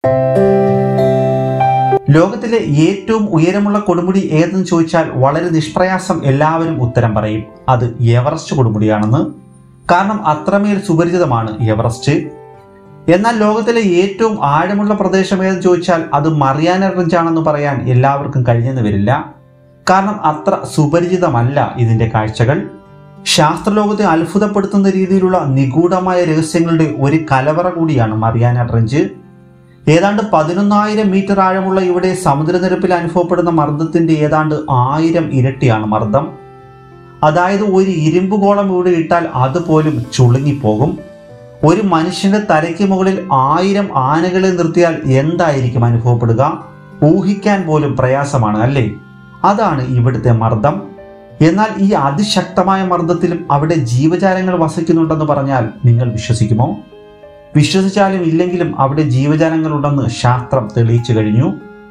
ലോകത്തിലെ ഏറ്റവും ഉയരമുള്ള കൊടുമുടി ഏതെന്ന് ചോദിച്ചാൽ വളരെ നിഷ്പ്രയാസം എല്ലാവരും ഉത്തരം പറയും അത് എവറസ്റ്റ് കൊടുമുടിയാണെന്ന് കാരണം അത്രമേൽ സുപരിചിതമാണ് എവറസ്റ്റ് എന്നാൽ ലോകത്തിലെ ഏറ്റവും ആഴമുള്ള പ്രദേശം ഏതെന്ന് ചോദിച്ചാൽ അത് മറിയാന റഞ്ച് ആണെന്ന് പറയാൻ എല്ലാവർക്കും കഴിഞ്ഞെന്ന് വരില്ല കാരണം അത്ര സുപരിചിതമല്ല ഇതിന്റെ കാഴ്ചകൾ ശാസ്ത്രലോകത്തെ അത്ഭുതപ്പെടുത്തുന്ന രീതിയിലുള്ള നിഗൂഢമായ രഹസ്യങ്ങളുടെ ഒരു കലവറ കൂടിയാണ് മറിയാന ട്രഞ്ച് ഏതാണ്ട് പതിനൊന്നായിരം മീറ്റർ ആഴമുള്ള ഇവിടെ സമുദ്രനിരപ്പിൽ അനുഭവപ്പെടുന്ന മർദ്ദത്തിന്റെ ഏതാണ്ട് ആയിരം ഇരട്ടിയാണ് മർദ്ദം അതായത് ഒരു ഇരുമ്പ് ഗോളം ഇവിടെ ഇട്ടാൽ അതുപോലും ചുളുങ്ങിപ്പോകും ഒരു മനുഷ്യന്റെ തലയ്ക്ക് മുകളിൽ ആയിരം ആനകളെ നിർത്തിയാൽ എന്തായിരിക്കും അനുഭവപ്പെടുക ഊഹിക്കാൻ പോലും പ്രയാസമാണ് അല്ലേ അതാണ് ഇവിടുത്തെ മർദ്ദം എന്നാൽ ഈ അതിശക്തമായ മർദ്ദത്തിലും അവിടെ ജീവജാലങ്ങൾ വസിക്കുന്നുണ്ടെന്ന് പറഞ്ഞാൽ നിങ്ങൾ വിശ്വസിക്കുമോ വിശ്വസിച്ചാലും ഇല്ലെങ്കിലും അവിടെ ജീവജാലങ്ങളുണ്ടെന്ന് ശാസ്ത്രം തെളിയിച്ചു കഴിഞ്ഞു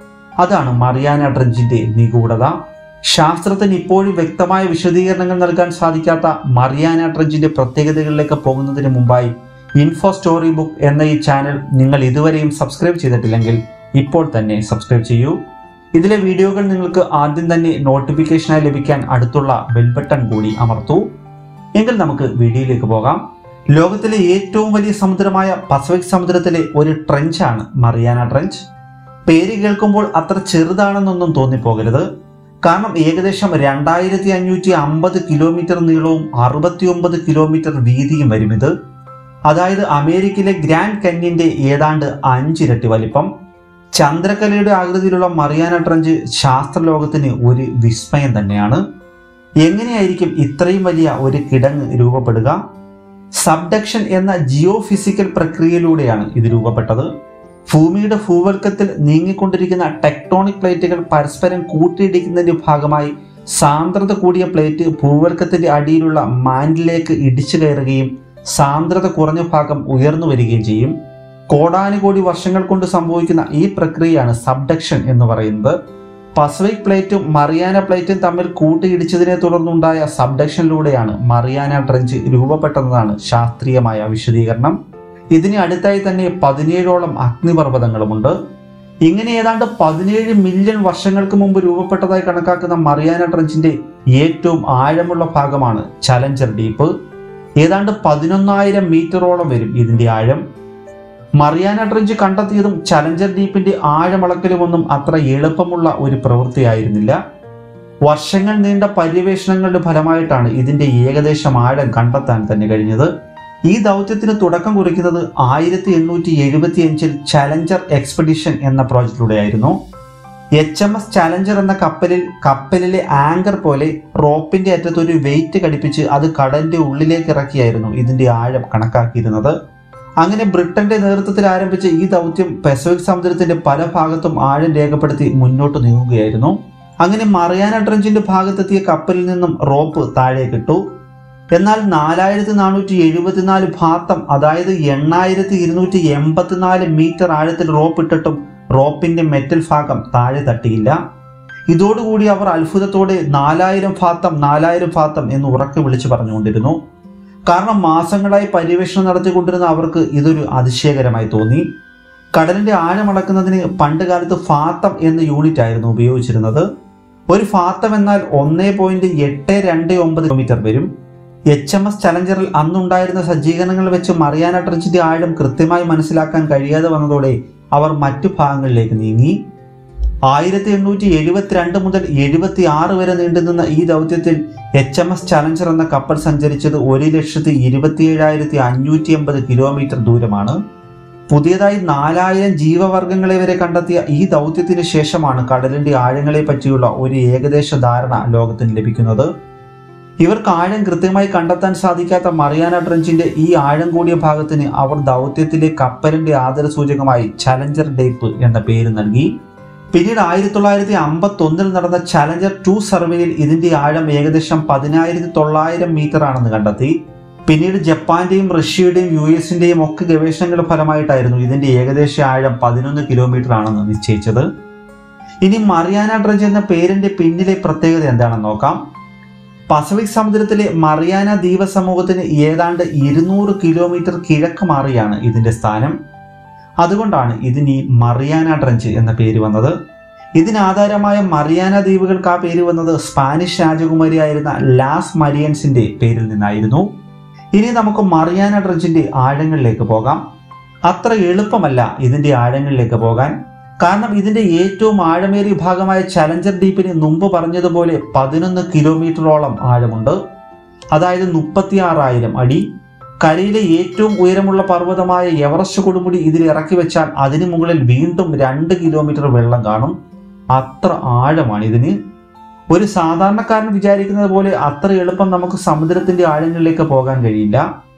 അതാണ് മറിയാന ട്രഞ്ചിന്റെ നിഗൂഢത ശാസ്ത്രത്തിന് ഇപ്പോഴും വ്യക്തമായ വിശദീകരണങ്ങൾ നൽകാൻ സാധിക്കാത്ത മറിയാന ട്രഞ്ചിന്റെ പ്രത്യേകതകളിലേക്ക് പോകുന്നതിന് മുമ്പായി ഇൻഫോ സ്റ്റോറി ബുക്ക് എന്ന ഈ ചാനൽ നിങ്ങൾ ഇതുവരെയും സബ്സ്ക്രൈബ് ചെയ്തിട്ടില്ലെങ്കിൽ ഇപ്പോൾ തന്നെ സബ്സ്ക്രൈബ് ചെയ്യൂ ഇതിലെ വീഡിയോകൾ നിങ്ങൾക്ക് ആദ്യം തന്നെ നോട്ടിഫിക്കേഷനായി ലഭിക്കാൻ അടുത്തുള്ള ബെൽ ബട്ടൺ കൂടി അമർത്തൂ എങ്കിൽ നമുക്ക് വീഡിയോയിലേക്ക് പോകാം ലോകത്തിലെ ഏറ്റവും വലിയ സമുദ്രമായ പസഫിക് സമുദ്രത്തിലെ ഒരു ട്രെഞ്ചാണ് മറിയാന ട്രെഞ്ച് പേര് കേൾക്കുമ്പോൾ അത്ര ചെറുതാണെന്നൊന്നും തോന്നിപ്പോകരുത് കാരണം ഏകദേശം രണ്ടായിരത്തി അഞ്ഞൂറ്റി അമ്പത് കിലോമീറ്റർ നീളവും അറുപത്തിയൊമ്പത് കിലോമീറ്റർ വീതിയും വരും ഇത് അതായത് അമേരിക്കയിലെ ഗ്രാൻഡ് കന്യന്റെ ഏതാണ്ട് അഞ്ചിരട്ടി വലിപ്പം ചന്ദ്രക്കലയുടെ ആകൃതിയിലുള്ള മറിയാന ട്രഞ്ച് ശാസ്ത്രലോകത്തിന് ഒരു വിസ്മയം തന്നെയാണ് എങ്ങനെയായിരിക്കും ഇത്രയും വലിയ ഒരു കിടങ്ങ് രൂപപ്പെടുക സബ്ഡക്ഷൻ എന്ന ജിയോ ഫിസിക്കൽ പ്രക്രിയയിലൂടെയാണ് ഇത് രൂപപ്പെട്ടത് ഭൂമിയുടെ ഭൂവൽക്കത്തിൽ നീങ്ങിക്കൊണ്ടിരിക്കുന്ന ടെക്ടോണിക് പ്ലേറ്റുകൾ പരസ്പരം കൂട്ടിയിടിക്കുന്നതിന്റെ ഭാഗമായി സാന്ദ്രത കൂടിയ പ്ലേറ്റ് ഭൂവൽക്കത്തിന്റെ അടിയിലുള്ള മാൻഡിലേക്ക് ഇടിച്ചു കയറുകയും സാന്ദ്രത കുറഞ്ഞ ഭാഗം ഉയർന്നു വരികയും ചെയ്യും കോടാനുകോടി വർഷങ്ങൾ കൊണ്ട് സംഭവിക്കുന്ന ഈ പ്രക്രിയയാണ് സബ്ഡക്ഷൻ എന്ന് പറയുന്നത് പസഫിക് പ്ലേറ്റും മറിയാന പ്ലേറ്റും തമ്മിൽ കൂട്ടിയിടിച്ചതിനെ തുടർന്നുണ്ടായ സബ്ഡക്ഷനിലൂടെയാണ് മറിയാന ട്രെഞ്ച് രൂപപ്പെട്ടതെന്നാണ് ശാസ്ത്രീയമായ വിശദീകരണം ഇതിന് അടുത്തായി തന്നെ പതിനേഴോളം അഗ്നിപർവ്വതങ്ങളുമുണ്ട് ഇങ്ങനെ ഏതാണ്ട് പതിനേഴ് മില്യൺ വർഷങ്ങൾക്ക് മുമ്പ് രൂപപ്പെട്ടതായി കണക്കാക്കുന്ന മറിയാന ട്രെഞ്ചിന്റെ ഏറ്റവും ആഴമുള്ള ഭാഗമാണ് ചലഞ്ചർ ഡീപ്പ് ഏതാണ്ട് പതിനൊന്നായിരം മീറ്ററോളം വരും ഇതിന്റെ ആഴം മറിയാന ട്രെഞ്ച് കണ്ടെത്തിയതും ചലഞ്ചർ ഡീപ്പിന്റെ ആഴമളക്കലുമൊന്നും അത്ര എളുപ്പമുള്ള ഒരു പ്രവൃത്തിയായിരുന്നില്ല വർഷങ്ങൾ നീണ്ട പര്യവേഷണങ്ങളുടെ ഫലമായിട്ടാണ് ഇതിന്റെ ഏകദേശം ആഴം കണ്ടെത്താൻ തന്നെ കഴിഞ്ഞത് ഈ ദൗത്യത്തിന് തുടക്കം കുറിക്കുന്നത് ആയിരത്തി എണ്ണൂറ്റി എഴുപത്തി അഞ്ചിൽ ചലഞ്ചർ എക്സ്പെഡിഷൻ എന്ന പ്രോജക്റ്റിലൂടെയായിരുന്നു എച്ച് എം എസ് ചാലഞ്ചർ എന്ന കപ്പലിൽ കപ്പലിലെ ആങ്കർ പോലെ റോപ്പിന്റെ അറ്റത്ത് ഒരു വെയിറ്റ് ഘടിപ്പിച്ച് അത് കടലിന്റെ ഉള്ളിലേക്ക് ഇറക്കിയായിരുന്നു ഇതിന്റെ ആഴം കണക്കാക്കിയിരുന്നത് അങ്ങനെ ബ്രിട്ടന്റെ നേതൃത്വത്തിൽ ആരംഭിച്ച ഈ ദൗത്യം പസഫിക് സമുദ്രത്തിന്റെ പല ഭാഗത്തും ആഴം രേഖപ്പെടുത്തി മുന്നോട്ട് നീങ്ങുകയായിരുന്നു അങ്ങനെ മറിയാന ട്രഞ്ചിന്റെ ഭാഗത്തെത്തിയ കപ്പലിൽ നിന്നും റോപ്പ് താഴേക്കിട്ടു എന്നാൽ നാലായിരത്തി നാനൂറ്റി എഴുപത്തിനാല് ഭാത്തം അതായത് എണ്ണായിരത്തി ഇരുന്നൂറ്റി എൺപത്തിനാല് മീറ്റർ ആഴത്തിൽ റോപ്പ് ഇട്ടിട്ടും റോപ്പിന്റെ മെറ്റൽ ഭാഗം താഴെ തട്ടിയില്ല ഇതോടുകൂടി അവർ അത്ഭുതത്തോടെ നാലായിരം ഭാത്തം നാലായിരം ഭാത്തം എന്ന് ഉറക്കെ വിളിച്ചു പറഞ്ഞുകൊണ്ടിരുന്നു കാരണം മാസങ്ങളായി പര്യവേഷണം നടത്തിക്കൊണ്ടിരുന്ന അവർക്ക് ഇതൊരു അതിശയകരമായി തോന്നി കടലിന്റെ ആഴം അളക്കുന്നതിന് പണ്ട് കാലത്ത് ഫാത്തം എന്ന യൂണിറ്റ് ആയിരുന്നു ഉപയോഗിച്ചിരുന്നത് ഒരു ഫാത്തം എന്നാൽ ഒന്നേ പോയിന്റ് എട്ട് രണ്ട് ഒമ്പത് കിലോമീറ്റർ വരും എച്ച് എം എസ് ചലഞ്ചറിൽ അന്നുണ്ടായിരുന്ന സജ്ജീകരണങ്ങൾ വെച്ച് മറിയാന ട്രഞ്ചിന്റെ ആഴം കൃത്യമായി മനസ്സിലാക്കാൻ കഴിയാതെ വന്നതോടെ അവർ മറ്റു ഭാഗങ്ങളിലേക്ക് നീങ്ങി ആയിരത്തി എണ്ണൂറ്റി എഴുപത്തിരണ്ട് മുതൽ എഴുപത്തി ആറ് വരെ നീണ്ടുനിന്ന ഈ ദൗത്യത്തിൽ എച്ച് എം എസ് ചലഞ്ചർ എന്ന കപ്പൽ സഞ്ചരിച്ചത് ഒരു ലക്ഷത്തി ഇരുപത്തിയേഴായിരത്തി അഞ്ഞൂറ്റി എൺപത് കിലോമീറ്റർ ദൂരമാണ് പുതിയതായി നാലായിരം ജീവവർഗങ്ങളെ വരെ കണ്ടെത്തിയ ഈ ദൗത്യത്തിന് ശേഷമാണ് കടലിന്റെ ആഴങ്ങളെ പറ്റിയുള്ള ഒരു ഏകദേശ ധാരണ ലോകത്തിന് ലഭിക്കുന്നത് ഇവർക്ക് ആഴം കൃത്യമായി കണ്ടെത്താൻ സാധിക്കാത്ത മറിയാന ട്രഞ്ചിന്റെ ഈ ആഴം കൂടിയ ഭാഗത്തിന് അവർ ദൗത്യത്തിലെ കപ്പലിന്റെ ആദരസൂചകമായി ചലഞ്ചർ ഡേപ്പ് എന്ന പേര് നൽകി പിന്നീട് ആയിരത്തി തൊള്ളായിരത്തി അമ്പത്തി ഒന്നിൽ നടന്ന ചലഞ്ചർ ടു സർവേയിൽ ഇതിന്റെ ആഴം ഏകദേശം പതിനായിരത്തി തൊള്ളായിരം മീറ്റർ ആണെന്ന് കണ്ടെത്തി പിന്നീട് ജപ്പാന്റെയും റഷ്യയുടെയും യു എസിന്റെയും ഒക്കെ ഗവേഷണങ്ങളുടെ ഫലമായിട്ടായിരുന്നു ഇതിന്റെ ഏകദേശ ആഴം പതിനൊന്ന് കിലോമീറ്റർ ആണെന്ന് നിശ്ചയിച്ചത് ഇനി മറിയാന ട്രഞ്ച് എന്ന പേരിന്റെ പിന്നിലെ പ്രത്യേകത എന്താണെന്ന് നോക്കാം പസഫിക് സമുദ്രത്തിലെ മറിയാന ദ്വീപ സമൂഹത്തിന് ഏതാണ്ട് ഇരുന്നൂറ് കിലോമീറ്റർ കിഴക്ക് മാറിയാണ് ഇതിന്റെ സ്ഥാനം അതുകൊണ്ടാണ് ഇതിന് ഈ മറിയാന ട്രഞ്ച് എന്ന പേര് വന്നത് ഇതിനാധാരമായ മറിയാന ദ്വീപുകൾക്ക് ആ പേര് വന്നത് സ്പാനിഷ് രാജകുമാരിയായിരുന്ന ലാസ് മരിയൻസിന്റെ പേരിൽ നിന്നായിരുന്നു ഇനി നമുക്ക് മറിയാന ട്രഞ്ചിന്റെ ആഴങ്ങളിലേക്ക് പോകാം അത്ര എളുപ്പമല്ല ഇതിന്റെ ആഴങ്ങളിലേക്ക് പോകാൻ കാരണം ഇതിന്റെ ഏറ്റവും ആഴമേറിയ ഭാഗമായ ചലഞ്ചർ ഡീപ്പിന് മുമ്പ് പറഞ്ഞതുപോലെ പതിനൊന്ന് കിലോമീറ്ററോളം ആഴമുണ്ട് അതായത് മുപ്പത്തിയാറായിരം അടി കരയിലെ ഏറ്റവും ഉയരമുള്ള പർവ്വതമായ എവറസ്റ്റ് കൊടുമുടി ഇതിൽ ഇറക്കി വെച്ചാൽ അതിനു മുകളിൽ വീണ്ടും രണ്ട് കിലോമീറ്റർ വെള്ളം കാണും അത്ര ആഴമാണ് ഇതിന് ഒരു സാധാരണക്കാരൻ വിചാരിക്കുന്നത് പോലെ അത്ര എളുപ്പം നമുക്ക് സമുദ്രത്തിന്റെ ആഴങ്ങളിലേക്ക് പോകാൻ കഴിയില്ല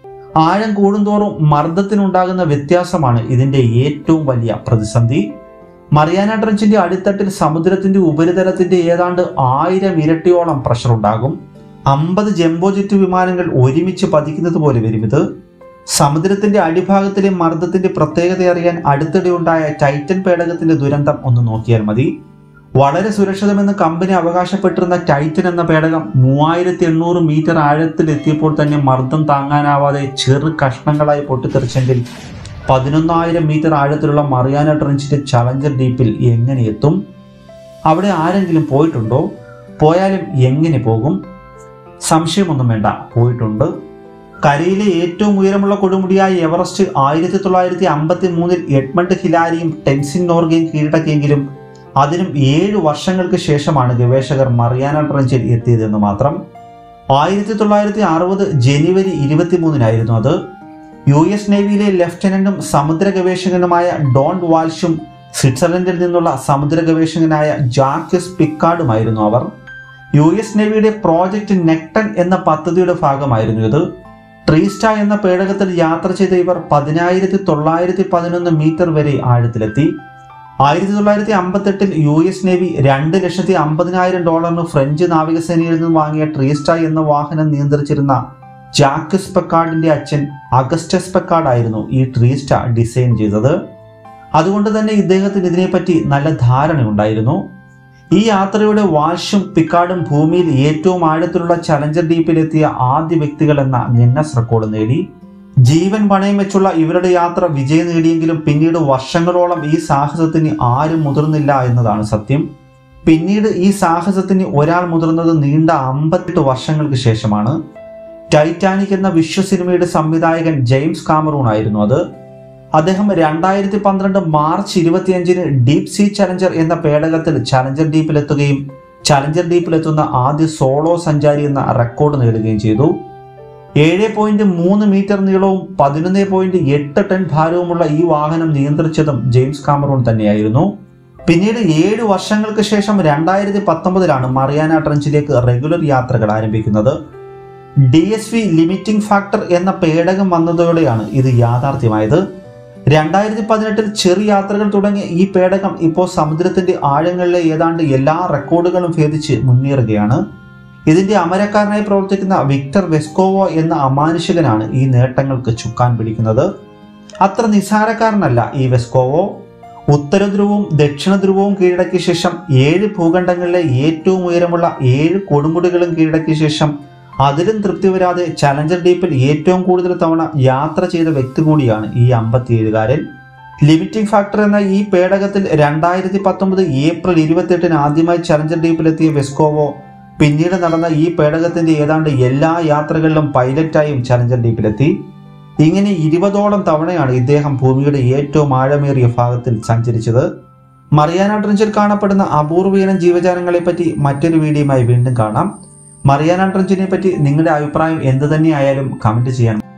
ആഴം കൂടുന്തോറും മർദ്ദത്തിനുണ്ടാകുന്ന വ്യത്യാസമാണ് ഇതിന്റെ ഏറ്റവും വലിയ പ്രതിസന്ധി മറിയാന ട്രഞ്ചിന്റെ അടിത്തട്ടിൽ സമുദ്രത്തിന്റെ ഉപരിതലത്തിന്റെ ഏതാണ്ട് ആയിരം ഇരട്ടിയോളം പ്രഷർ ഉണ്ടാകും അമ്പത് ജംബോ ജെറ്റ് വിമാനങ്ങൾ ഒരുമിച്ച് പതിക്കുന്നത് പോലെ വരും ഇത് സമുദ്രത്തിന്റെ അടിഭാഗത്തിലെ മർദ്ദത്തിന്റെ പ്രത്യേകത അറിയാൻ അടുത്തിടെ ഉണ്ടായ ടൈറ്റൻ പേടകത്തിന്റെ ദുരന്തം ഒന്ന് നോക്കിയാൽ മതി വളരെ സുരക്ഷിതമെന്ന് കമ്പനി അവകാശപ്പെട്ടിരുന്ന ടൈറ്റൻ എന്ന പേടകം മൂവായിരത്തി എണ്ണൂറ് മീറ്റർ ആഴത്തിൽ എത്തിയപ്പോൾ തന്നെ മർദ്ദം താങ്ങാനാവാതെ ചെറു കഷ്ണങ്ങളായി പൊട്ടിത്തെറിച്ചെങ്കിൽ പതിനൊന്നായിരം മീറ്റർ ആഴത്തിലുള്ള മറിയാന ട്രഞ്ചിന്റെ ചലഞ്ചർ ഡീപ്പിൽ എങ്ങനെ എത്തും അവിടെ ആരെങ്കിലും പോയിട്ടുണ്ടോ പോയാലും എങ്ങനെ പോകും സംശയമൊന്നും വേണ്ട പോയിട്ടുണ്ട് കരയിലെ ഏറ്റവും ഉയരമുള്ള കൊടുമുടിയായ എവറസ്റ്റ് ആയിരത്തി തൊള്ളായിരത്തി അമ്പത്തി മൂന്നിൽ എഡ്മണ്ട് ഹിലാരിയും ടെൻസിൻ നോർഗയും കീഴടക്കിയെങ്കിലും അതിനും ഏഴ് വർഷങ്ങൾക്ക് ശേഷമാണ് ഗവേഷകർ മറിയാന ട്രഞ്ചിൽ എത്തിയതെന്ന് മാത്രം ആയിരത്തി തൊള്ളായിരത്തി അറുപത് ജനുവരി ഇരുപത്തിമൂന്നിനായിരുന്നു അത് യു എസ് നേവിയിലെ ലഫ്റ്റനന്റും സമുദ്ര ഗവേഷകനുമായ ഡോൺ വാൽഷും സ്വിറ്റ്സർലൻഡിൽ നിന്നുള്ള സമുദ്ര ഗവേഷകനായ ജാക്യസ് പിക്കാർഡുമായിരുന്നു അവർ യു എസ് നേവിയുടെ പ്രോജക്റ്റ് നെക്ടൺ എന്ന പദ്ധതിയുടെ ഭാഗമായിരുന്നു ഇത് ട്രീസ്റ്റ എന്ന പേടകത്തിൽ യാത്ര ചെയ്ത ഇവർ പതിനായിരത്തി തൊള്ളായിരത്തി പതിനൊന്ന് മീറ്റർ വരെ ആഴത്തിലെത്തി ആയിരത്തി തൊള്ളായിരത്തി അമ്പത്തെട്ടിൽ യു എസ് നേവി രണ്ട് ലക്ഷത്തി അമ്പതിനായിരം ഡോളറിന് ഫ്രഞ്ച് നാവികസേനയിൽ നിന്ന് വാങ്ങിയ ട്രീസ്റ്റ എന്ന വാഹനം നിയന്ത്രിച്ചിരുന്ന ജാക്കസ് പെക്കാർഡിന്റെ അച്ഛൻ അഗസ്റ്റസ് പെക്കാർഡ് ആയിരുന്നു ഈ ട്രീസ്റ്റ ഡിസൈൻ ചെയ്തത് അതുകൊണ്ട് തന്നെ ഇദ്ദേഹത്തിന് ഇതിനെപ്പറ്റി നല്ല ധാരണയുണ്ടായിരുന്നു ഈ യാത്രയുടെ വാൽഷും പിക്കാർഡും ഭൂമിയിൽ ഏറ്റവും ആഴത്തിലുള്ള ചലഞ്ചർ ഡീപ്പിലെത്തിയ ആദ്യ വ്യക്തികൾ എന്ന ഗിന്നസ് റെക്കോർഡ് നേടി ജീവൻ പണയം വെച്ചുള്ള ഇവരുടെ യാത്ര വിജയം നേടിയെങ്കിലും പിന്നീട് വർഷങ്ങളോളം ഈ സാഹസത്തിന് ആരും മുതിർന്നില്ല എന്നതാണ് സത്യം പിന്നീട് ഈ സാഹസത്തിന് ഒരാൾ മുതിർന്നത് നീണ്ട അമ്പത്തെട്ട് വർഷങ്ങൾക്ക് ശേഷമാണ് ടൈറ്റാനിക് എന്ന വിശ്വ സിനിമയുടെ സംവിധായകൻ ജെയിംസ് കാമറൂൺ ആയിരുന്നു അത് അദ്ദേഹം രണ്ടായിരത്തി പന്ത്രണ്ട് മാർച്ച് ഇരുപത്തിയഞ്ചിന് ഡീപ് സീ ചലഞ്ചർ എന്ന പേടകത്തിൽ ചലഞ്ചർ ഡീപ്പിലെത്തുകയും ചലഞ്ചർ ഡീപ്പിലെത്തുന്ന ആദ്യ സോളോ സഞ്ചാരി എന്ന റെക്കോർഡ് നേടുകയും ചെയ്തു ഏഴ് പോയിന്റ് മൂന്ന് മീറ്റർ നീളവും പതിനൊന്ന് പോയിന്റ് എട്ട് ടൺ ഭാരവുമുള്ള ഈ വാഹനം നിയന്ത്രിച്ചതും ജെയിംസ് കാമറൂൺ തന്നെയായിരുന്നു പിന്നീട് ഏഴ് വർഷങ്ങൾക്ക് ശേഷം രണ്ടായിരത്തി പത്തൊമ്പതിലാണ് മറിയാന ട്രഞ്ചിലേക്ക് റെഗുലർ യാത്രകൾ ആരംഭിക്കുന്നത് D S V limiting factor എന്ന പേടകം വന്നതോടെയാണ് ഇത് യാഥാർത്ഥ്യമായത് രണ്ടായിരത്തി പതിനെട്ടിൽ ചെറു യാത്രകൾ തുടങ്ങിയ ഈ പേടകം ഇപ്പോൾ സമുദ്രത്തിന്റെ ആഴങ്ങളിലെ ഏതാണ്ട് എല്ലാ റെക്കോർഡുകളും ഭേദിച്ച് മുന്നേറുകയാണ് ഇതിന്റെ അമരക്കാരനായി പ്രവർത്തിക്കുന്ന വിക്ടർ വെസ്കോവോ എന്ന അമാനുഷികനാണ് ഈ നേട്ടങ്ങൾക്ക് ചുക്കാൻ പിടിക്കുന്നത് അത്ര നിസ്സാരക്കാരനല്ല ഈ വെസ്കോവോ ഉത്തരധ്രുവവും ദക്ഷിണ ധ്രുവവും കീഴടക്കിയ ശേഷം ഏഴ് ഭൂഖണ്ഡങ്ങളിലെ ഏറ്റവും ഉയരമുള്ള ഏഴ് കൊടുമുടികളും കീഴടക്കിയ ശേഷം അതിലും തൃപ്തി വരാതെ ചലഞ്ചർ ഡീപ്പിൽ ഏറ്റവും കൂടുതൽ തവണ യാത്ര ചെയ്ത വ്യക്തി കൂടിയാണ് ഈ അമ്പത്തിയേഴുകാരൻ ലിമിറ്റിംഗ് ഫാക്ടർ എന്ന ഈ പേടകത്തിൽ രണ്ടായിരത്തി പത്തൊമ്പത് ഏപ്രിൽ ഇരുപത്തെട്ടിന് ആദ്യമായി ചലഞ്ചർ ഡീപ്പിലെത്തിയ വെസ്കോവോ പിന്നീട് നടന്ന ഈ പേടകത്തിന്റെ ഏതാണ്ട് എല്ലാ യാത്രകളിലും പൈലറ്റായും ചലഞ്ചർ ഡീപ്പിലെത്തി ഇങ്ങനെ ഇരുപതോളം തവണയാണ് ഇദ്ദേഹം ഭൂമിയുടെ ഏറ്റവും ആഴമേറിയ ഭാഗത്തിൽ സഞ്ചരിച്ചത് മറിയാന ട്രഞ്ചിൽ കാണപ്പെടുന്ന അപൂർവീനം ജീവജാലങ്ങളെപ്പറ്റി മറ്റൊരു വീഡിയോയുമായി വീണ്ടും കാണാം മറിയാന ട്രഞ്ചിനെ പറ്റി നിങ്ങളുടെ അഭിപ്രായം എന്ത് തന്നെയായാലും കമന്റ് ചെയ്യാൻ